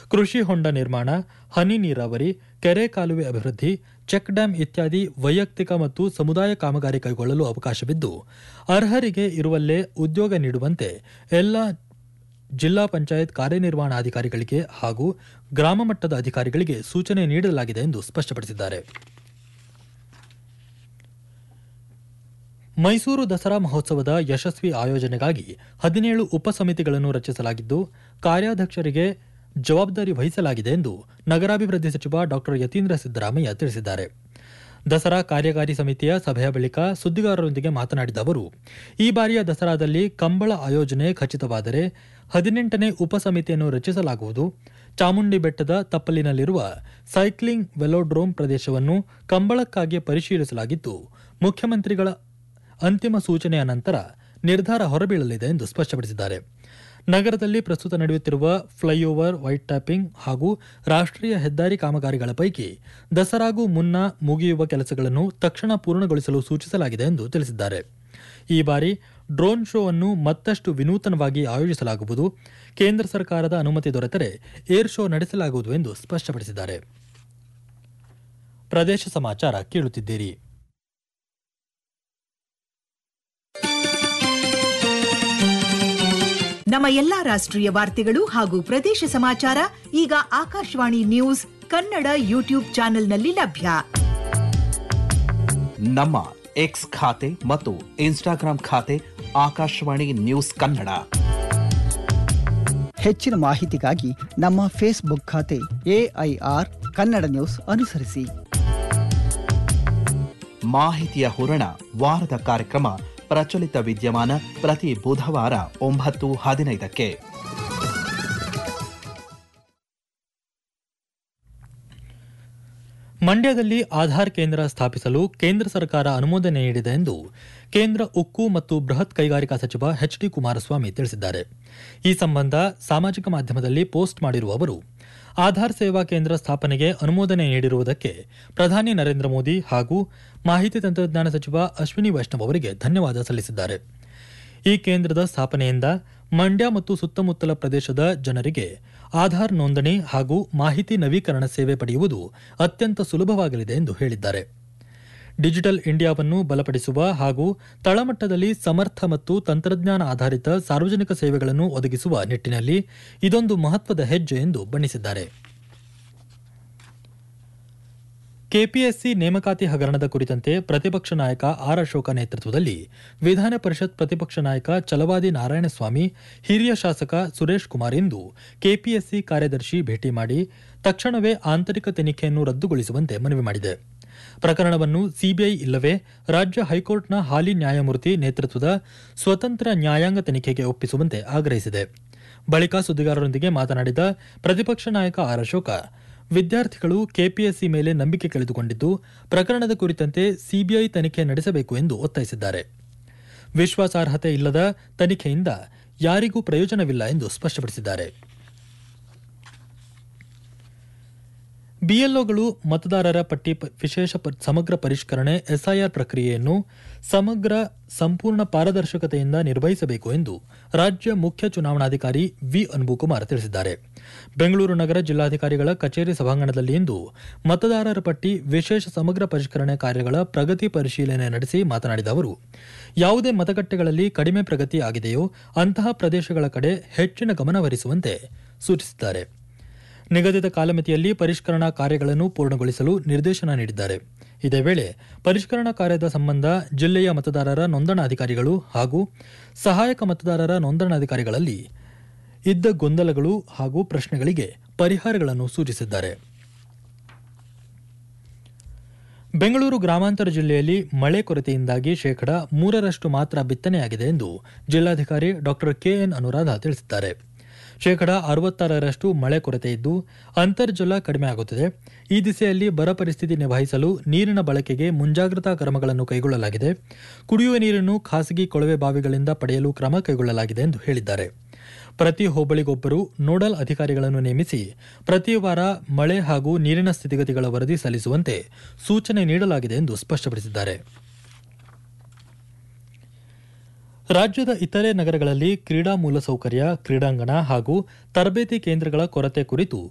ಕೃಷಿ ಹೊಂಡ ನಿರ್ಮಾಣ ಹನಿ ನೀರಾವರಿ ಕೆರೆ ಕಾಲುವೆ ಅಭಿವೃದ್ಧಿ ಚೆಕ್ ಡ್ಯಾಂ ಇತ್ಯಾದಿ ವೈಯಕ್ತಿಕ ಮತ್ತು ಸಮುದಾಯ ಕಾಮಗಾರಿ ಕೈಗೊಳ್ಳಲು ಅವಕಾಶವಿದ್ದು ಅರ್ಹರಿಗೆ ಇರುವಲ್ಲೇ ಉದ್ಯೋಗ ನೀಡುವಂತೆ ಎಲ್ಲ ಜಿಲ್ಲಾ ಪಂಚಾಯತ್ ಕಾರ್ಯನಿರ್ವಹಣಾಧಿಕಾರಿಗಳಿಗೆ ಹಾಗೂ ಗ್ರಾಮ ಮಟ್ಟದ ಅಧಿಕಾರಿಗಳಿಗೆ ಸೂಚನೆ ನೀಡಲಾಗಿದೆ ಎಂದು ಸ್ಪಷ್ಟಪಡಿಸಿದ್ದಾರೆ ಮೈಸೂರು ದಸರಾ ಮಹೋತ್ಸವದ ಯಶಸ್ವಿ ಆಯೋಜನೆಗಾಗಿ ಹದಿನೇಳು ಉಪಸಮಿತಿಗಳನ್ನು ರಚಿಸಲಾಗಿದ್ದು ಕಾರ್ಯಾಧ್ಯಕ್ಷರಿಗೆ ಜವಾಬ್ದಾರಿ ವಹಿಸಲಾಗಿದೆ ಎಂದು ನಗರಾಭಿವೃದ್ಧಿ ಸಚಿವ ಡಾಕ್ಟರ್ ಯತೀಂದ್ರ ಸಿದ್ದರಾಮಯ್ಯ ತಿಳಿಸಿದ್ದಾರೆ ದಸರಾ ಕಾರ್ಯಕಾರಿ ಸಮಿತಿಯ ಸಭೆಯ ಬಳಿಕ ಸುದ್ದಿಗಾರರೊಂದಿಗೆ ಮಾತನಾಡಿದ ಅವರು ಈ ಬಾರಿಯ ದಸರಾದಲ್ಲಿ ಕಂಬಳ ಆಯೋಜನೆ ಖಚಿತವಾದರೆ ಹದಿನೆಂಟನೇ ಉಪಸಮಿತಿಯನ್ನು ರಚಿಸಲಾಗುವುದು ಚಾಮುಂಡಿ ಬೆಟ್ಟದ ತಪ್ಪಲಿನಲ್ಲಿರುವ ಸೈಕ್ಲಿಂಗ್ ವೆಲೋಡ್ರೋಮ್ ಪ್ರದೇಶವನ್ನು ಕಂಬಳಕ್ಕಾಗಿ ಪರಿಶೀಲಿಸಲಾಗಿದ್ದು ಮುಖ್ಯಮಂತ್ರಿಗಳ ಅಂತಿಮ ಸೂಚನೆಯ ನಂತರ ನಿರ್ಧಾರ ಹೊರಬೀಳಲಿದೆ ಎಂದು ಸ್ಪಷ್ಟಪಡಿಸಿದ್ದಾರೆ ನಗರದಲ್ಲಿ ಪ್ರಸ್ತುತ ನಡೆಯುತ್ತಿರುವ ಫ್ಲೈಓವರ್ ವೈಟ್ ಟ್ಯಾಪಿಂಗ್ ಹಾಗೂ ರಾಷ್ಟ್ರೀಯ ಹೆದ್ದಾರಿ ಕಾಮಗಾರಿಗಳ ಪೈಕಿ ದಸರಾಗೂ ಮುನ್ನ ಮುಗಿಯುವ ಕೆಲಸಗಳನ್ನು ತಕ್ಷಣ ಪೂರ್ಣಗೊಳಿಸಲು ಸೂಚಿಸಲಾಗಿದೆ ಎಂದು ತಿಳಿಸಿದ್ದಾರೆ ಈ ಬಾರಿ ಡ್ರೋನ್ ಶೋ ಅನ್ನು ಮತ್ತಷ್ಟು ವಿನೂತನವಾಗಿ ಆಯೋಜಿಸಲಾಗುವುದು ಕೇಂದ್ರ ಸರ್ಕಾರದ ಅನುಮತಿ ದೊರೆತರೆ ಏರ್ ಶೋ ನಡೆಸಲಾಗುವುದು ಎಂದು ಸ್ಪಷ್ಟಪಡಿಸಿದ್ದಾರೆ ಪ್ರದೇಶ ಸಮಾಚಾರ ಕೇಳುತ್ತಿದ್ದೀರಿ ನಮ್ಮ ಎಲ್ಲಾ ರಾಷ್ಟ್ರೀಯ ವಾರ್ತೆಗಳು ಹಾಗೂ ಪ್ರದೇಶ ಸಮಾಚಾರ ಈಗ ಆಕಾಶವಾಣಿ ನ್ಯೂಸ್ ಕನ್ನಡ ಯೂಟ್ಯೂಬ್ ಚಾನೆಲ್ನಲ್ಲಿ ಲಭ್ಯ ನಮ್ಮ ಎಕ್ಸ್ ಖಾತೆ ಮತ್ತು ಇನ್ಸ್ಟಾಗ್ರಾಂ ಖಾತೆ ಆಕಾಶವಾಣಿ ನ್ಯೂಸ್ ಕನ್ನಡ ಹೆಚ್ಚಿನ ಮಾಹಿತಿಗಾಗಿ ನಮ್ಮ ಫೇಸ್ಬುಕ್ ಖಾತೆ ಎಐಆರ್ ಕನ್ನಡ ನ್ಯೂಸ್ ಅನುಸರಿಸಿ ಮಾಹಿತಿಯ ಹೂರಣ ವಾರದ ಕಾರ್ಯಕ್ರಮ ಪ್ರಚಲಿತ ವಿದ್ಯಮಾನ ಪ್ರತಿ ಬುಧವಾರ ಒಂಬತ್ತು ಹದಿನೈದಕ್ಕೆ ಮಂಡ್ಯದಲ್ಲಿ ಆಧಾರ್ ಕೇಂದ್ರ ಸ್ಥಾಪಿಸಲು ಕೇಂದ್ರ ಸರ್ಕಾರ ಅನುಮೋದನೆ ನೀಡಿದೆ ಎಂದು ಕೇಂದ್ರ ಉಕ್ಕು ಮತ್ತು ಬೃಹತ್ ಕೈಗಾರಿಕಾ ಸಚಿವ ಎಚ್ ಡಿ ಕುಮಾರಸ್ವಾಮಿ ತಿಳಿಸಿದ್ದಾರೆ ಈ ಸಂಬಂಧ ಸಾಮಾಜಿಕ ಮಾಧ್ಯಮದಲ್ಲಿ ಪೋಸ್ಟ್ ಮಾಡಿರುವ ಅವರು ಆಧಾರ್ ಸೇವಾ ಕೇಂದ್ರ ಸ್ಥಾಪನೆಗೆ ಅನುಮೋದನೆ ನೀಡಿರುವುದಕ್ಕೆ ಪ್ರಧಾನಿ ನರೇಂದ್ರ ಮೋದಿ ಹಾಗೂ ಮಾಹಿತಿ ತಂತ್ರಜ್ಞಾನ ಸಚಿವ ಅಶ್ವಿನಿ ವೈಷ್ಣವ್ ಅವರಿಗೆ ಧನ್ಯವಾದ ಸಲ್ಲಿಸಿದ್ದಾರೆ ಈ ಕೇಂದ್ರದ ಸ್ಥಾಪನೆಯಿಂದ ಮಂಡ್ಯ ಮತ್ತು ಸುತ್ತಮುತ್ತಲ ಪ್ರದೇಶದ ಜನರಿಗೆ ಆಧಾರ್ ನೋಂದಣಿ ಹಾಗೂ ಮಾಹಿತಿ ನವೀಕರಣ ಸೇವೆ ಪಡೆಯುವುದು ಅತ್ಯಂತ ಸುಲಭವಾಗಲಿದೆ ಎಂದು ಹೇಳಿದ್ದಾರೆ ಡಿಜಿಟಲ್ ಇಂಡಿಯಾವನ್ನು ಬಲಪಡಿಸುವ ಹಾಗೂ ತಳಮಟ್ಟದಲ್ಲಿ ಸಮರ್ಥ ಮತ್ತು ತಂತ್ರಜ್ಞಾನ ಆಧಾರಿತ ಸಾರ್ವಜನಿಕ ಸೇವೆಗಳನ್ನು ಒದಗಿಸುವ ನಿಟ್ಟಿನಲ್ಲಿ ಇದೊಂದು ಮಹತ್ವದ ಹೆಜ್ಜೆ ಎಂದು ಬಣ್ಣಿಸಿದ್ದಾರೆ ಕೆಪಿಎಸ್ಸಿ ನೇಮಕಾತಿ ಹಗರಣದ ಕುರಿತಂತೆ ಪ್ರತಿಪಕ್ಷ ನಾಯಕ ಆರ್ ಅಶೋಕ ನೇತೃತ್ವದಲ್ಲಿ ವಿಧಾನ ಪರಿಷತ್ ಪ್ರತಿಪಕ್ಷ ನಾಯಕ ಚಲವಾದಿ ನಾರಾಯಣಸ್ವಾಮಿ ಹಿರಿಯ ಶಾಸಕ ಸುರೇಶ್ ಕುಮಾರ್ ಇಂದು ಕೆಪಿಎಸ್ಸಿ ಕಾರ್ಯದರ್ಶಿ ಭೇಟಿ ಮಾಡಿ ತಕ್ಷಣವೇ ಆಂತರಿಕ ತನಿಖೆಯನ್ನು ರದ್ದುಗೊಳಿಸುವಂತೆ ಮನವಿ ಮಾಡಿದೆ ಪ್ರಕರಣವನ್ನು ಸಿಬಿಐ ಇಲ್ಲವೇ ರಾಜ್ಯ ಹೈಕೋರ್ಟ್ನ ಹಾಲಿ ನ್ಯಾಯಮೂರ್ತಿ ನೇತೃತ್ವದ ಸ್ವತಂತ್ರ ನ್ಯಾಯಾಂಗ ತನಿಖೆಗೆ ಒಪ್ಪಿಸುವಂತೆ ಆಗ್ರಹಿಸಿದೆ ಬಳಿಕ ಸುದ್ದಿಗಾರರೊಂದಿಗೆ ಮಾತನಾಡಿದ ಪ್ರತಿಪಕ್ಷ ನಾಯಕ ಆರ್ ಅಶೋಕ ವಿದ್ಯಾರ್ಥಿಗಳು ಕೆಪಿಎಸ್ಸಿ ಮೇಲೆ ನಂಬಿಕೆ ಕಳೆದುಕೊಂಡಿದ್ದು ಪ್ರಕರಣದ ಕುರಿತಂತೆ ಸಿಬಿಐ ತನಿಖೆ ನಡೆಸಬೇಕು ಎಂದು ಒತ್ತಾಯಿಸಿದ್ದಾರೆ ವಿಶ್ವಾಸಾರ್ಹತೆ ಇಲ್ಲದ ತನಿಖೆಯಿಂದ ಯಾರಿಗೂ ಪ್ರಯೋಜನವಿಲ್ಲ ಎಂದು ಸ್ಪಷ್ಟಪಡಿಸಿದ್ದಾರೆ ಬಿಎಲ್ಒಗಳು ಮತದಾರರ ಪಟ್ಟಿ ಪ- ವಿಶೇಷ ಪ- ಸಮಗ್ರ ಪರಿಷ್ಕರಣೆ ಎಸ್ಐಆರ್ ಪ್ರಕ್ರಿಯೆಯನ್ನು ಸಮಗ್ರ ಸಂಪೂರ್ಣ ಪಾರದರ್ಶಕತೆಯಿಂದ ನಿರ್ವಹಿಸಬೇಕು ಎಂದು ರಾಜ್ಯ ಮುಖ್ಯ ಚುನಾವಣಾಧಿಕಾರಿ ವಿ ಅನ್ಬುಕುಮಾರ್ ತಿಳಿಸಿದ್ದಾರೆ ಬೆಂಗಳೂರು ನಗರ ಜಿಲ್ಲಾಧಿಕಾರಿಗಳ ಕಚೇರಿ ಸಭಾಂಗಣದಲ್ಲಿ ಇಂದು ಮತದಾರರ ಪಟ್ಟಿ ವಿಶೇಷ ಸಮಗ್ರ ಪರಿಷ್ಕರಣೆ ಕಾರ್ಯಗಳ ಪ್ರಗತಿ ಪರಿಶೀಲನೆ ನಡೆಸಿ ಮಾತನಾಡಿದ ಅವರು ಯಾವುದೇ ಮತಗಟ್ಟೆಗಳಲ್ಲಿ ಕಡಿಮೆ ಪ್ರಗತಿ ಆಗಿದೆಯೋ ಅಂತಹ ಪ್ರದೇಶಗಳ ಕಡೆ ಹೆಚ್ಚಿನ ಗಮನಹರಿಸುವಂತೆ ಸೂಚಿಸಿದ್ದಾರೆ ನಿಗದಿತ ಕಾಲಮಿತಿಯಲ್ಲಿ ಪರಿಷ್ಕರಣಾ ಕಾರ್ಯಗಳನ್ನು ಪೂರ್ಣಗೊಳಿಸಲು ನಿರ್ದೇಶನ ನೀಡಿದ್ದಾರೆ ಇದೇ ವೇಳೆ ಪರಿಷ್ಕರಣಾ ಕಾರ್ಯದ ಸಂಬಂಧ ಜಿಲ್ಲೆಯ ಮತದಾರರ ನೋಂದಣಾಧಿಕಾರಿಗಳು ಹಾಗೂ ಸಹಾಯಕ ಮತದಾರರ ನೋಂದಣಾಧಿಕಾರಿಗಳಲ್ಲಿ ಇದ್ದ ಗೊಂದಲಗಳು ಹಾಗೂ ಪ್ರಶ್ನೆಗಳಿಗೆ ಪರಿಹಾರಗಳನ್ನು ಸೂಚಿಸಿದ್ದಾರೆ ಬೆಂಗಳೂರು ಗ್ರಾಮಾಂತರ ಜಿಲ್ಲೆಯಲ್ಲಿ ಮಳೆ ಕೊರತೆಯಿಂದಾಗಿ ಶೇಕಡಾ ಮೂರರಷ್ಟು ಮಾತ್ರ ಬಿತ್ತನೆಯಾಗಿದೆ ಎಂದು ಜಿಲ್ಲಾಧಿಕಾರಿ ಡಾಕ್ಟರ್ ಕೆಎನ್ ಅನುರಾಧ ತಿಳಿಸಿದ್ದಾರೆ ಶೇಕಡಾ ಅರವತ್ತಾರರಷ್ಟು ಮಳೆ ಕೊರತೆ ಇದ್ದು ಅಂತರ್ಜಲ ಕಡಿಮೆ ಆಗುತ್ತಿದೆ ಈ ದಿಸೆಯಲ್ಲಿ ಬರ ಪರಿಸ್ಥಿತಿ ನಿಭಾಯಿಸಲು ನೀರಿನ ಬಳಕೆಗೆ ಮುಂಜಾಗ್ರತಾ ಕ್ರಮಗಳನ್ನು ಕೈಗೊಳ್ಳಲಾಗಿದೆ ಕುಡಿಯುವ ನೀರನ್ನು ಖಾಸಗಿ ಕೊಳವೆ ಬಾವಿಗಳಿಂದ ಪಡೆಯಲು ಕ್ರಮ ಕೈಗೊಳ್ಳಲಾಗಿದೆ ಎಂದು ಹೇಳಿದ್ದಾರೆ ಪ್ರತಿ ಹೋಬಳಿಗೊಬ್ಬರು ನೋಡಲ್ ಅಧಿಕಾರಿಗಳನ್ನು ನೇಮಿಸಿ ಪ್ರತಿ ವಾರ ಮಳೆ ಹಾಗೂ ನೀರಿನ ಸ್ಥಿತಿಗತಿಗಳ ವರದಿ ಸಲ್ಲಿಸುವಂತೆ ಸೂಚನೆ ನೀಡಲಾಗಿದೆ ಎಂದು ಸ್ಪಷ್ಟಪಡಿಸಿದ್ದಾರೆ ರಾಜ್ಯದ ಇತರೆ ನಗರಗಳಲ್ಲಿ ಕ್ರೀಡಾ ಮೂಲಸೌಕರ್ಯ ಕ್ರೀಡಾಂಗಣ ಹಾಗೂ ತರಬೇತಿ ಕೇಂದ್ರಗಳ ಕೊರತೆ ಕುರಿತು